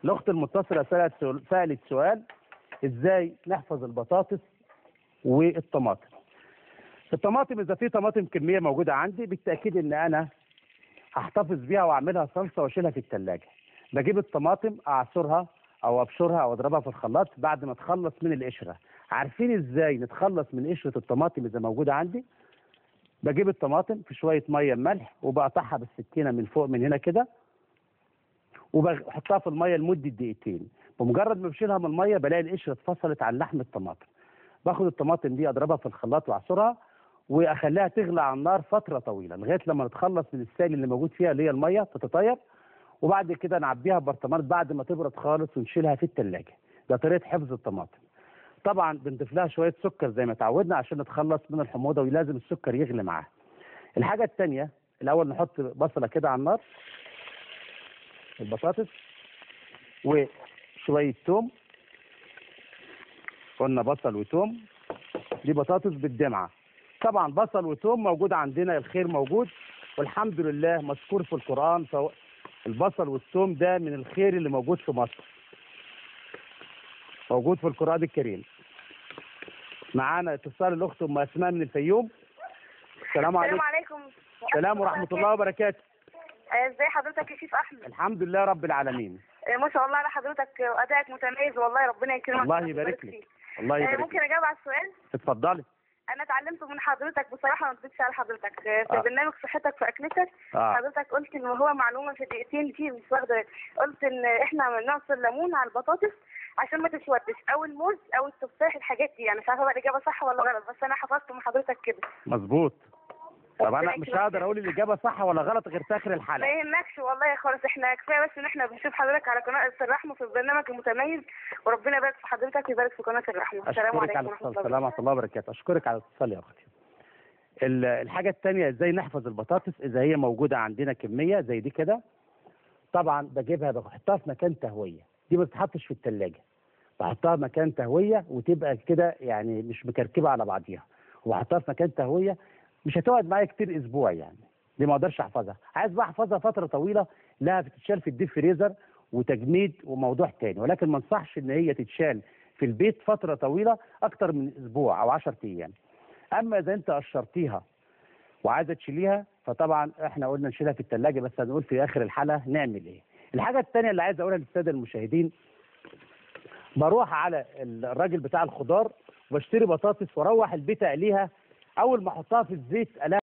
الاخت المتصله سالت سؤال- سالت سؤال ازاي نحفظ البطاطس والطماطم الطماطم اذا في طماطم كميه موجوده عندي بالتاكيد ان انا هحتفظ بيها واعملها صلصه واشيلها في الثلاجه بجيب الطماطم اعصرها او ابشرها او اضربها في الخلاط بعد ما اتخلص من القشره عارفين ازاي نتخلص من قشره الطماطم اذا موجوده عندي بجيب الطماطم في شويه ميه ملح وبقطعها بالسكينه من فوق من هنا كده وبحطها في الميه لمده دقيقتين بمجرد ما بشيلها من الميه بلاقي القشره اتفصلت عن لحم الطماطم باخد الطماطم دي اضربها في الخلاط واعصرها واخليها تغلى على النار فتره طويله لغايه لما نتخلص من السائل اللي موجود فيها اللي هي الميه تتطيب وبعد كده نعبيها ببرطمانات بعد ما تبرد خالص ونشيلها في الثلاجه ده طريقه حفظ الطماطم طبعا بنضيف لها شويه سكر زي ما اتعودنا عشان نتخلص من الحموضه ولازم السكر يغلي معاها الحاجه الثانيه الاول نحط بصله كده على النار البطاطس وشويه توم قلنا بصل وتوم دي بطاطس بالدمعه طبعا بصل وتوم موجود عندنا الخير موجود والحمد لله مذكور في القران فالبصل والثوم ده من الخير اللي موجود في مصر موجود في القران الكريم معانا اتصال الاخت ام اسماء من الفيوم السلام عليكم السلام عليكم السلام ورحمه الله وبركاته آه، ازاي حضرتك يا شيف احمد الحمد لله رب العالمين آه، ما شاء الله على حضرتك آه، وادائك متميز والله ربنا يكرمك الله ويبارك يبارك لك فيك. الله آه، يبارك ممكن لك اجاوب على السؤال اتفضلي انا اتعلمت من حضرتك بصراحه ما اكذبش على حضرتك آه، في آه. برنامج صحتك في اكلتك اه حضرتك قلت ان هو معلومه في دقيقتين دي مش واخده قلت ان احنا نعصر ليمون على البطاطس عشان ما تسودش او الموز او التفاح الحاجات دي يعني مش عارفه بقى الاجابه صح ولا غلط بس انا حفظت من حضرتك كده مظبوط طب انا ربنا مش يكرمك. هقدر اقول الاجابه صح ولا غلط غير في اخر ما الحلقه يهمكش والله يا خالص احنا كفايه بس ان احنا بنشوف حضرتك على قناه الرحمه في البرنامج المتميز وربنا يبارك في حضرتك ويبارك في قناه الرحمه السلام اشكرك عليكم على ورحمه الاتصال الله السلام ورحمه الله وبركاته اشكرك على الاتصال يا اختي ال- الحاجه الثانيه ازاي نحفظ البطاطس اذا هي موجوده عندنا كميه زي دي كده طبعا بجيبها بحطها في مكان تهويه دي ما بتتحطش في الثلاجه بحطها في مكان تهويه وتبقى كده يعني مش مكركبه على بعضيها وبحطها في مكان تهويه مش هتقعد معايا كتير اسبوع يعني دي ما اقدرش احفظها عايز بقى احفظها فتره طويله لا بتتشال في الديب فريزر وتجميد وموضوع تاني ولكن ما انصحش ان هي تتشال في البيت فتره طويله اكتر من اسبوع او 10 ايام اما اذا انت قشرتيها وعايزه تشيليها فطبعا احنا قلنا نشيلها في الثلاجه بس هنقول في اخر الحلقه نعمل ايه الحاجه الثانيه اللي عايز اقولها للساده المشاهدين بروح على الراجل بتاع الخضار واشتري بطاطس واروح البيت اقليها اول ما احطها في الزيت الاقي